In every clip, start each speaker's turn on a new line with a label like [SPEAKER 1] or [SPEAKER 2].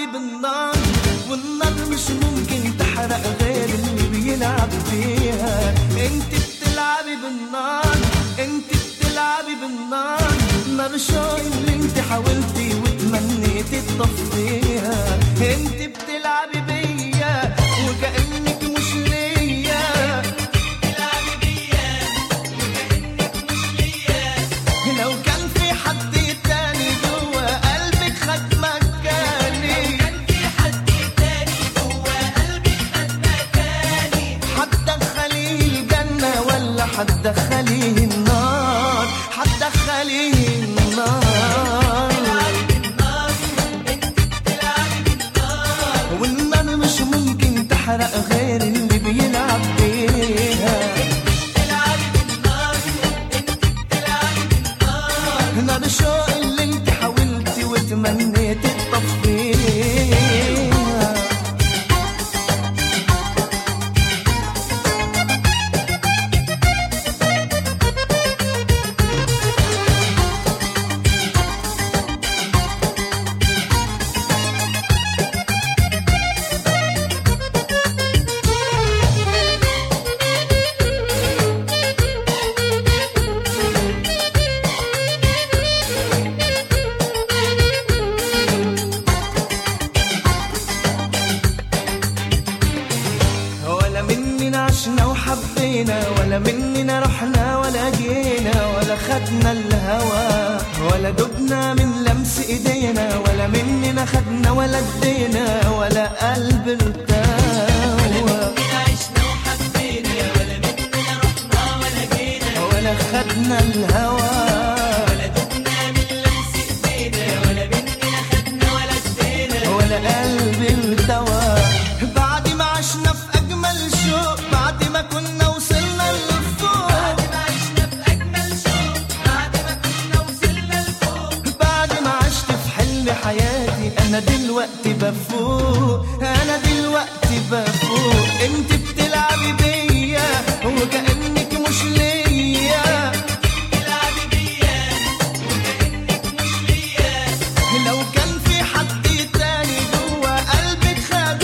[SPEAKER 1] بالنار والنار مش ممكن تحرق غير اللي بيلعب فيها انت بتلعبي بالنار انت بتلعبي بالنار نار شوي اللي انت حاولتي وتمنيتي تطفيها انت بتلعبي بيا وكأنك مش ليا بتلعبي بيا وكأنك مش ليا لو كان في حد تاني جوا قلبك خد مكاني لو كان في حد تاني جوا قلبك خد مكاني حتدخليه الجنة ولا حتدخليه النار حتدخليه النار والنار مش ممكن تحرق غير اللي بيلعب بيها نار شوق اللي انت حاولتي وتمنيتي تطفيها ولا مننا عشنا وحبينا ولا مننا رحنا ولا جينا ولا خدنا الهوى ولا دبنا من لمس ايدينا ولا مننا خدنا ولا ادينا ولا قلب ارتوى ولا خدنا الهوى ولا قلب التوى بعد ما عشنا في اجمل شوق بعد ما كنا وصلنا لفوق بعد ما عشنا في اجمل شوق بعد ما كنا وصلنا لفوق بعد ما عشت في حلم حياتي انا دلوقتي بفوق انا دلوقتي بفوق انت بتلعبي بيا وكانك مش ليا بتلعبي بيا وكانك مش ليا لو كان في حد تاني جوا قلبك خد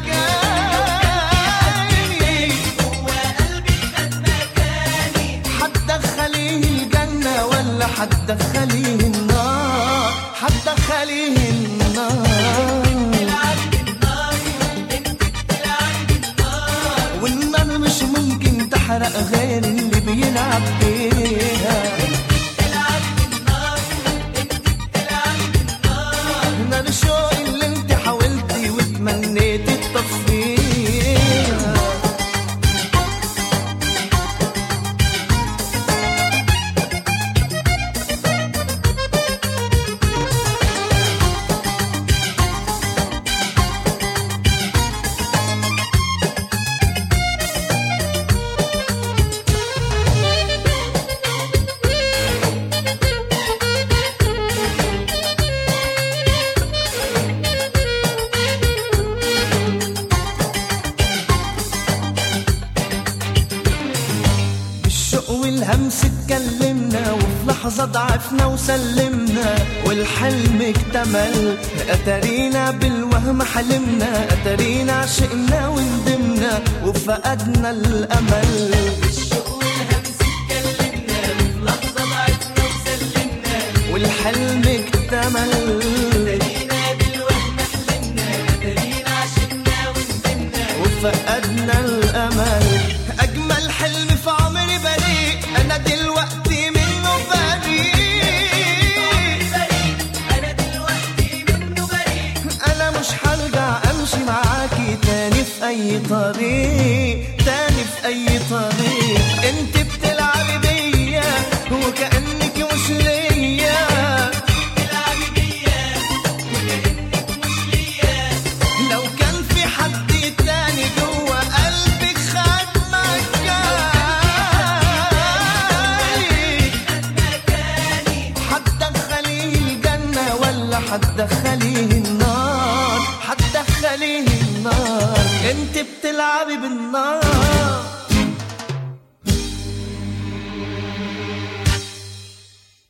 [SPEAKER 1] مكاني جوا قلبك خد مكاني حتدخليه الجنة ولا حتدخليه النار حتدخليه النار والنار مش ممكن تحرق غير اللي بيلعب بيها نار شوق اللي انت حاولتي وتمنيتي تطفيها بالشوق والهمس اتكلمنا وفي لحظة ضعفنا وسلمنا والحلم اكتمل اتارينا بالوهم حلمنا اتارينا عشقنا وندمنا وفقدنا الامل بالشوق والهمس اتكلمنا وفي لحظة ضعفنا وسلمنا والحلم اكتمل اتارينا بالوهم حلمنا اتارينا عشقنا وندمنا وفقدنا الامل اجمل حلم في عمري بريء انا دلوقتي منه بريء انا دلوقتي منه بريء انا مش هرجع امشي معاكي تاني في اي طريق تاني في اي طريق انت بتلعبي بيا وكانك مش ليا بتلعبي بيا وكانك مش ليا لو كان في حد تاني جوا قلبك خد مكاني حتدخليه الجنة ولا حتدخليه النار حتدخليه النار انت بتلعبي بالنار